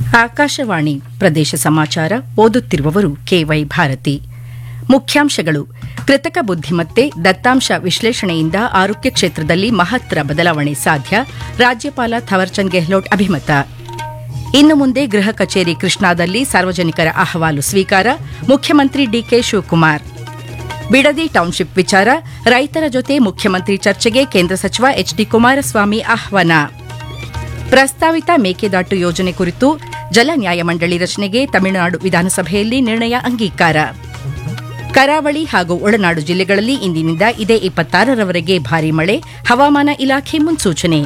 ಆಕಾಶವಾಣಿ ಪ್ರದೇಶ ಸಮಾಚಾರ ಓದುತ್ತಿರುವವರು ಕೆವೈ ಭಾರತಿ ಮುಖ್ಯಾಂಶಗಳು ಕೃತಕ ಬುದ್ದಿಮತ್ತೆ ದತ್ತಾಂಶ ವಿಶ್ಲೇಷಣೆಯಿಂದ ಆರೋಗ್ಯ ಕ್ಷೇತ್ರದಲ್ಲಿ ಮಹತ್ತರ ಬದಲಾವಣೆ ಸಾಧ್ಯ ರಾಜ್ಯಪಾಲ ಥವರ್ಚಂದ್ ಗೆಹ್ಲೋಟ್ ಅಭಿಮತ ಇನ್ನು ಮುಂದೆ ಗೃಹ ಕಚೇರಿ ಕೃಷ್ಣಾದಲ್ಲಿ ಸಾರ್ವಜನಿಕರ ಅಹವಾಲು ಸ್ವೀಕಾರ ಮುಖ್ಯಮಂತ್ರಿ ಡಿಕೆ ಶಿವಕುಮಾರ್ ಬಿಡದಿ ಟೌನ್ಶಿಪ್ ವಿಚಾರ ರೈತರ ಜೊತೆ ಮುಖ್ಯಮಂತ್ರಿ ಚರ್ಚೆಗೆ ಕೇಂದ್ರ ಸಚಿವ ಎಚ್ ಡಿ ಕುಮಾರಸ್ವಾಮಿ ಆಹ್ವಾನ ಪ್ರಸ್ತಾವಿತ ಮೇಕೆದಾಟು ಯೋಜನೆ ಕುರಿತು ಜಲ ನ್ಯಾಯಮಂಡಳಿ ರಚನೆಗೆ ತಮಿಳುನಾಡು ವಿಧಾನಸಭೆಯಲ್ಲಿ ನಿರ್ಣಯ ಅಂಗೀಕಾರ ಕರಾವಳಿ ಹಾಗೂ ಒಳನಾಡು ಜಿಲ್ಲೆಗಳಲ್ಲಿ ಇಂದಿನಿಂದ ಇದೇ ಇಪ್ಪತ್ತಾರರವರೆಗೆ ಭಾರೀ ಮಳೆ ಹವಾಮಾನ ಇಲಾಖೆ ಮುನ್ಸೂಚನೆ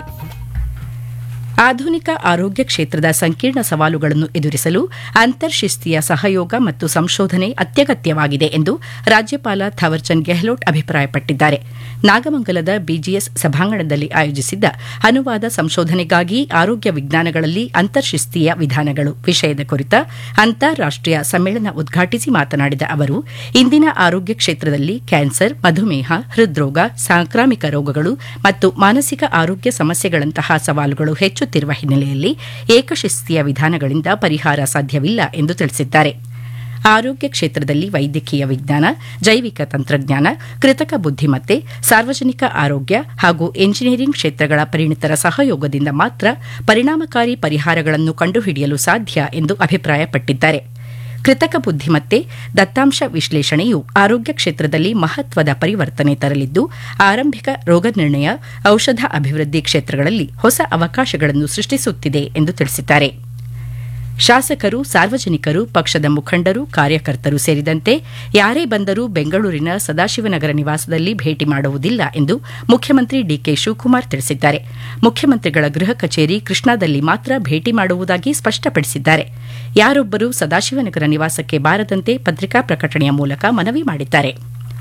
ಆಧುನಿಕ ಆರೋಗ್ಯ ಕ್ಷೇತ್ರದ ಸಂಕೀರ್ಣ ಸವಾಲುಗಳನ್ನು ಎದುರಿಸಲು ಅಂತರ್ಶಿಸ್ತೀಯ ಸಹಯೋಗ ಮತ್ತು ಸಂಶೋಧನೆ ಅತ್ಯಗತ್ಯವಾಗಿದೆ ಎಂದು ರಾಜ್ಯಪಾಲ ಥವರ್ಚಂದ್ ಗೆಹ್ಲೋಟ್ ಅಭಿಪ್ರಾಯಪಟ್ಟಿದ್ದಾರೆ ನಾಗಮಂಗಲದ ಬಿಜಿಎಸ್ ಸಭಾಂಗಣದಲ್ಲಿ ಆಯೋಜಿಸಿದ್ದ ಅನುವಾದ ಸಂಶೋಧನೆಗಾಗಿ ಆರೋಗ್ಯ ವಿಜ್ಞಾನಗಳಲ್ಲಿ ಅಂತರ್ಶಿಸ್ತೀಯ ವಿಧಾನಗಳು ವಿಷಯದ ಕುರಿತ ಅಂತಾರಾಷ್ಟೀಯ ಸಮ್ಮೇಳನ ಉದ್ಘಾಟಿಸಿ ಮಾತನಾಡಿದ ಅವರು ಇಂದಿನ ಆರೋಗ್ಯ ಕ್ಷೇತ್ರದಲ್ಲಿ ಕ್ಯಾನ್ಸರ್ ಮಧುಮೇಹ ಹೃದ್ರೋಗ ಸಾಂಕ್ರಾಮಿಕ ರೋಗಗಳು ಮತ್ತು ಮಾನಸಿಕ ಆರೋಗ್ಯ ಸಮಸ್ಯೆಗಳಂತಹ ಸವಾಲುಗಳು ಹೆಚ್ಚುತ್ತಿರುವ ಹಿನ್ನೆಲೆಯಲ್ಲಿ ಏಕಶಿಸ್ತೀಯ ವಿಧಾನಗಳಿಂದ ಪರಿಹಾರ ಸಾಧ್ಯವಿಲ್ಲ ಎಂದು ತಿಳಿಸಿದ್ದಾರೆ ಆರೋಗ್ಯ ಕ್ಷೇತ್ರದಲ್ಲಿ ವೈದ್ಯಕೀಯ ವಿಜ್ಞಾನ ಜೈವಿಕ ತಂತ್ರಜ್ಞಾನ ಕೃತಕ ಬುದ್ದಿಮತ್ತೆ ಸಾರ್ವಜನಿಕ ಆರೋಗ್ಯ ಹಾಗೂ ಎಂಜಿನಿಯರಿಂಗ್ ಕ್ಷೇತ್ರಗಳ ಪರಿಣಿತರ ಸಹಯೋಗದಿಂದ ಮಾತ್ರ ಪರಿಣಾಮಕಾರಿ ಪರಿಹಾರಗಳನ್ನು ಕಂಡುಹಿಡಿಯಲು ಸಾಧ್ಯ ಎಂದು ಅಭಿಪ್ರಾಯಪಟ್ಟಿದ್ದಾರೆ ಕೃತಕ ಬುದ್ದಿಮತ್ತೆ ದತ್ತಾಂಶ ವಿಶ್ಲೇಷಣೆಯು ಆರೋಗ್ಯ ಕ್ಷೇತ್ರದಲ್ಲಿ ಮಹತ್ವದ ಪರಿವರ್ತನೆ ತರಲಿದ್ದು ಆರಂಭಿಕ ರೋಗ ನಿರ್ಣಯ ಔಷಧ ಅಭಿವೃದ್ಧಿ ಕ್ಷೇತ್ರಗಳಲ್ಲಿ ಹೊಸ ಅವಕಾಶಗಳನ್ನು ಸೃಷ್ಟಿಸುತ್ತಿದೆ ಎಂದು ತಿಳಿಸಿದ್ದಾರೆ ಶಾಸಕರು ಸಾರ್ವಜನಿಕರು ಪಕ್ಷದ ಮುಖಂಡರು ಕಾರ್ಯಕರ್ತರು ಸೇರಿದಂತೆ ಯಾರೇ ಬಂದರೂ ಬೆಂಗಳೂರಿನ ಸದಾಶಿವನಗರ ನಿವಾಸದಲ್ಲಿ ಭೇಟಿ ಮಾಡುವುದಿಲ್ಲ ಎಂದು ಮುಖ್ಯಮಂತ್ರಿ ಡಿಕೆ ಶಿವಕುಮಾರ್ ತಿಳಿಸಿದ್ದಾರೆ ಮುಖ್ಯಮಂತ್ರಿಗಳ ಗೃಹ ಕಚೇರಿ ಕೃಷ್ಣಾದಲ್ಲಿ ಮಾತ್ರ ಭೇಟಿ ಮಾಡುವುದಾಗಿ ಸ್ಪಷ್ಟಪಡಿಸಿದ್ದಾರೆ ಯಾರೊಬ್ಬರೂ ಸದಾಶಿವನಗರ ನಿವಾಸಕ್ಕೆ ಬಾರದಂತೆ ಪತ್ರಿಕಾ ಪ್ರಕಟಣೆಯ ಮೂಲಕ ಮನವಿ ಮಾಡಿದ್ದಾರೆ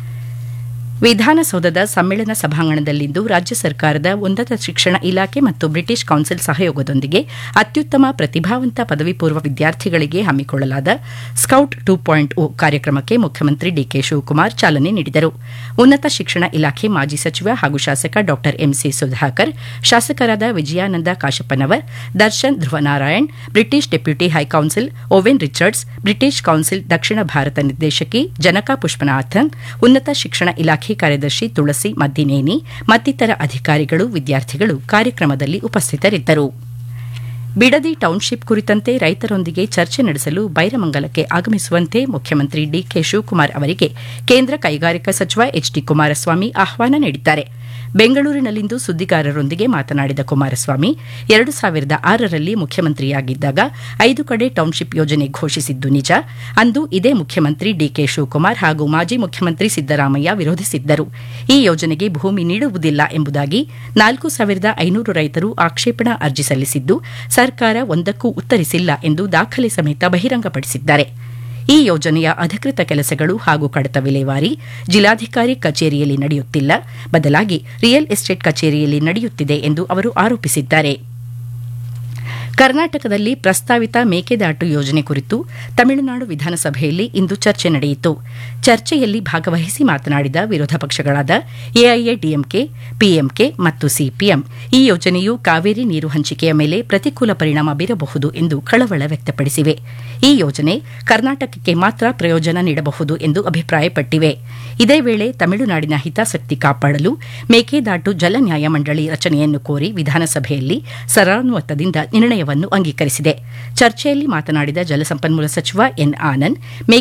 ವಿಧಾನಸೌಧದ ಸಮ್ಮೇಳನ ಸಭಾಂಗಣದಲ್ಲಿಂದು ರಾಜ್ಯ ಸರ್ಕಾರದ ಉನ್ನತ ಶಿಕ್ಷಣ ಇಲಾಖೆ ಮತ್ತು ಬ್ರಿಟಿಷ್ ಕೌನ್ಸಿಲ್ ಸಹಯೋಗದೊಂದಿಗೆ ಅತ್ಯುತ್ತಮ ಪ್ರತಿಭಾವಂತ ಪದವಿ ಪೂರ್ವ ವಿದ್ಯಾರ್ಥಿಗಳಿಗೆ ಹಮ್ಮಿಕೊಳ್ಳಲಾದ ಸ್ಕೌಟ್ ಟೂ ಪಾಯಿಂಟ್ ಓ ಕಾರ್ಯಕ್ರಮಕ್ಕೆ ಮುಖ್ಯಮಂತ್ರಿ ಡಿಕೆ ಶಿವಕುಮಾರ್ ಚಾಲನೆ ನೀಡಿದರು ಉನ್ನತ ಶಿಕ್ಷಣ ಇಲಾಖೆ ಮಾಜಿ ಸಚಿವ ಹಾಗೂ ಶಾಸಕ ಡಾ ಎಂಸಿ ಸುಧಾಕರ್ ಶಾಸಕರಾದ Vijayananda Kashappanavar Darshan Dhruvanarayan British deputy high council Owen Richards British Council ದಕ್ಷಿಣ ಭಾರತ ನಿರ್ದೇಶಕಿ ಜನಕಾ ಪುಷ್ಪನಾಥನ್ ಉನ್ನತ ಶಿಕ್ಷಣ ಇಲಾಖೆ ಕಾರ್ಯದರ್ಶಿ ತುಳಸಿ ಮದ್ದಿನೇನಿ ಮತ್ತಿತರ ಅಧಿಕಾರಿಗಳು ವಿದ್ಯಾರ್ಥಿಗಳು ಕಾರ್ಯಕ್ರಮದಲ್ಲಿ ಉಪಸ್ಥಿತರಿದ್ದರು ಬಿಡದಿ ಟೌನ್ಶಿಪ್ ಕುರಿತಂತೆ ರೈತರೊಂದಿಗೆ ಚರ್ಚೆ ನಡೆಸಲು ಬೈರಮಂಗಲಕ್ಕೆ ಆಗಮಿಸುವಂತೆ ಮುಖ್ಯಮಂತ್ರಿ ಡಿಕೆ ಶಿವಕುಮಾರ್ ಅವರಿಗೆ ಕೇಂದ್ರ ಕೈಗಾರಿಕಾ ಸಚಿವ ಎಚ್ ಡಿ ಕುಮಾರಸ್ವಾಮಿ ಆಹ್ವಾನ ನೀಡಿದ್ದಾರೆ ಬೆಂಗಳೂರಿನಲ್ಲಿಂದು ಸುದ್ದಿಗಾರರೊಂದಿಗೆ ಮಾತನಾಡಿದ ಕುಮಾರಸ್ವಾಮಿ ಎರಡು ಸಾವಿರದ ಆರರಲ್ಲಿ ಮುಖ್ಯಮಂತ್ರಿಯಾಗಿದ್ದಾಗ ಐದು ಕಡೆ ಟೌನ್ಶಿಪ್ ಯೋಜನೆ ಘೋಷಿಸಿದ್ದು ನಿಜ ಅಂದು ಇದೇ ಮುಖ್ಯಮಂತ್ರಿ ಡಿಕೆ ಶಿವಕುಮಾರ್ ಹಾಗೂ ಮಾಜಿ ಮುಖ್ಯಮಂತ್ರಿ ಸಿದ್ದರಾಮಯ್ಯ ವಿರೋಧಿಸಿದ್ದರು ಈ ಯೋಜನೆಗೆ ಭೂಮಿ ನೀಡುವುದಿಲ್ಲ ಎಂಬುದಾಗಿ ನಾಲ್ಕು ಸಾವಿರದ ಐನೂರು ರೈತರು ಆಕ್ಷೇಪಣಾ ಅರ್ಜಿ ಸಲ್ಲಿಸಿದ್ದು ಸರ್ಕಾರ ಒಂದಕ್ಕೂ ಉತ್ತರಿಸಿಲ್ಲ ಎಂದು ದಾಖಲೆ ಸಮೇತ ಬಹಿರಂಗಪಡಿಸಿದ್ದಾರೆ ಈ ಯೋಜನೆಯ ಅಧಿಕೃತ ಕೆಲಸಗಳು ಹಾಗೂ ಕಡತ ವಿಲೇವಾರಿ ಜಿಲ್ಲಾಧಿಕಾರಿ ಕಚೇರಿಯಲ್ಲಿ ನಡೆಯುತ್ತಿಲ್ಲ ಬದಲಾಗಿ ರಿಯಲ್ ಎಸ್ಟೇಟ್ ಕಚೇರಿಯಲ್ಲಿ ನಡೆಯುತ್ತಿದೆ ಎಂದು ಅವರು ಆರೋಪಿಸಿದ್ದಾರೆ ಕರ್ನಾಟಕದಲ್ಲಿ ಪ್ರಸ್ತಾವಿತ ಮೇಕೆದಾಟು ಯೋಜನೆ ಕುರಿತು ತಮಿಳುನಾಡು ವಿಧಾನಸಭೆಯಲ್ಲಿ ಇಂದು ಚರ್ಚೆ ನಡೆಯಿತು ಚರ್ಚೆಯಲ್ಲಿ ಭಾಗವಹಿಸಿ ಮಾತನಾಡಿದ ವಿರೋಧ ಪಕ್ಷಗಳಾದ ಎಐಎಡಿಎಂಕೆ ಪಿಎಂಕೆ ಮತ್ತು ಸಿಪಿಎಂ ಈ ಯೋಜನೆಯು ಕಾವೇರಿ ನೀರು ಹಂಚಿಕೆಯ ಮೇಲೆ ಪ್ರತಿಕೂಲ ಪರಿಣಾಮ ಬೀರಬಹುದು ಎಂದು ಕಳವಳ ವ್ಯಕ್ತಪಡಿಸಿವೆ ಈ ಯೋಜನೆ ಕರ್ನಾಟಕಕ್ಕೆ ಮಾತ್ರ ಪ್ರಯೋಜನ ನೀಡಬಹುದು ಎಂದು ಅಭಿಪ್ರಾಯಪಟ್ಟಿವೆ ಇದೇ ವೇಳೆ ತಮಿಳುನಾಡಿನ ಹಿತಾಸಕ್ತಿ ಕಾಪಾಡಲು ಮೇಕೆದಾಟು ಜಲ ನ್ಯಾಯಮಂಡಳಿ ರಚನೆಯನ್ನು ಕೋರಿ ವಿಧಾನಸಭೆಯಲ್ಲಿ ಸರಾನುಮತದಿಂದ ನಿರ್ಣಯವನ್ನು ಅಂಗೀಕರಿಸಿದೆ ಚರ್ಚೆಯಲ್ಲಿ ಮಾತನಾಡಿದ ಜಲಸಂಪನ್ಮೂಲ ಸಚಿವ ಎನ್ ಆನಂದ್